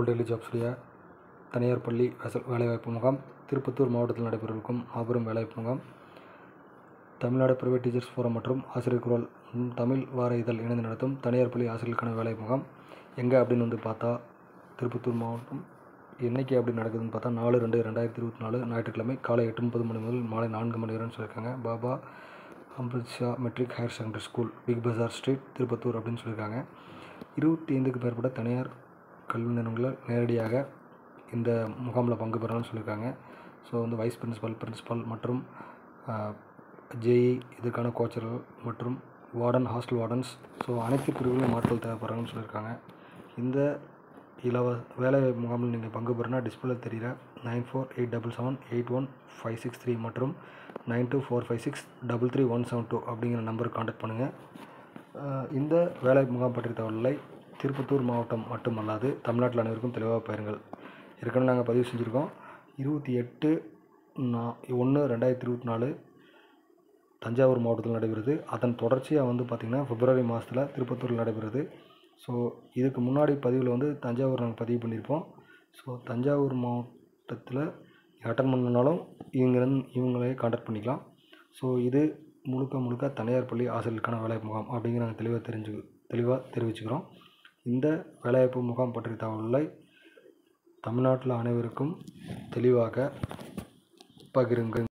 all daily ஜாப்ஸுடைய தனியார் பள்ளி வேசல் வேலைவாய்ப்பு முகாம் திருப்பத்தூர் மாவட்டத்தில் நடைபெறவிருக்கும் மாபெரும் வேலைவாய்ப்பு முகாம் தமிழ்நாடு பிரைவேட் டீச்சர்ஸ் ஃபோரம் மற்றும் ஆசிரியர் குரல் ம், தமிழ் வார இதழ் இணைந்து நடத்தும் தனியார் பள்ளி ஆசிரியர்களுக்கான வேலை முகாம் எங்கே அப்படின்னு வந்து பார்த்தா திருப்பத்தூர் மாவட்டம் என்னைக்கு அப்படி நடக்குதுன்னு பார்த்தா நாலு ரெண்டு ரெண்டாயிரத்தி இருபத்தி நாலு ஞாயிற்றுக்கிழமை காலை எட்டு முப்பது மணி முதல் மாலை நான்கு மணி வரைன்னு சொல்லியிருக்காங்க Baba Amrit Shah matric higher secondary school big bazaar street Tirupattur அப்படின்னு சொல்லியிருக்காங்க இருபத்தி ஐந்துக்கு மேற்பட்ட தனியார் கல்வி நிறுவனங்கள் நேரடியாக இந்த முகாமில் பங்கு பெறணும்னு சொல்லியிருக்காங்க ஸோ வந்து வைஸ் பிரின்சிபல் பிரின்சிபல் மற்றும் ஜேஇ இதுக்கான கோச்சர்கள் மற்றும் வார்டன் ஹாஸ்டல் வார்டன்ஸ் ஸோ அனைத்து பிரிவுகளிலும் ஆட்கள் தேவைப்படுறாங்கன்னு சொல்லியிருக்காங்க இந்த இலவ வேலை முகாமில் நீங்கள் பங்கு பெறனா டிஸ்பிளே தெரிகிற nine four eight double seven eight one five six three மற்றும் nine two four five six double three one seven two அப்படிங்கிற நம்பருக்கு காண்டாக்ட் பண்ணுங்கள் அஹ் இந்த வேலை முகாம் பற்றிய தகவலை திருப்பத்தூர் மாவட்டம் மட்டுமல்லாது தமிழ்நாட்டில் அனைவருக்கும் தெளிவாக பயிருங்கள் ஏற்கனவே நாங்கள் பதிவு செஞ்சுருக்கோம் இருபத்தி எட்டு நா ஒன்று ரெண்டாயிரத்தி இருபத்தி நாலு தஞ்சாவூர் மாவட்டத்தில் நடைபெறுது அதன் தொடர்ச்சியாக வந்து பார்த்திங்கன்னா பிப்ரவரி மாதத்தில் திருப்பத்தூரில் நடைபெறுது ஸோ இதுக்கு முன்னாடி பதிவில் வந்து தஞ்சாவூர் நாங்கள் பதிவு பண்ணியிருப்போம் ஸோ தஞ்சாவூர் மாவட்டத்தில் அட்டன் பண்ணனாலும் இவங்க இவங்களே காண்டாக்ட் பண்ணிக்கலாம் ஸோ இது முழுக்க முழுக்க தனியார் பள்ளி ஆசிரியர்களுக்கான வேலைவாய்ப்பு முகாம் அப்படிங்கிற நாங்கள் தெளிவாக தெரிஞ்சு தெளிவாக தெரிவிச்சுக்கிறோம் இந்த வேலைவாய்ப்பு முகாம் பற்றிய தகவலை தமிழ்நாட்டில் அனைவருக்கும் தெளிவாக பகிருங்கள்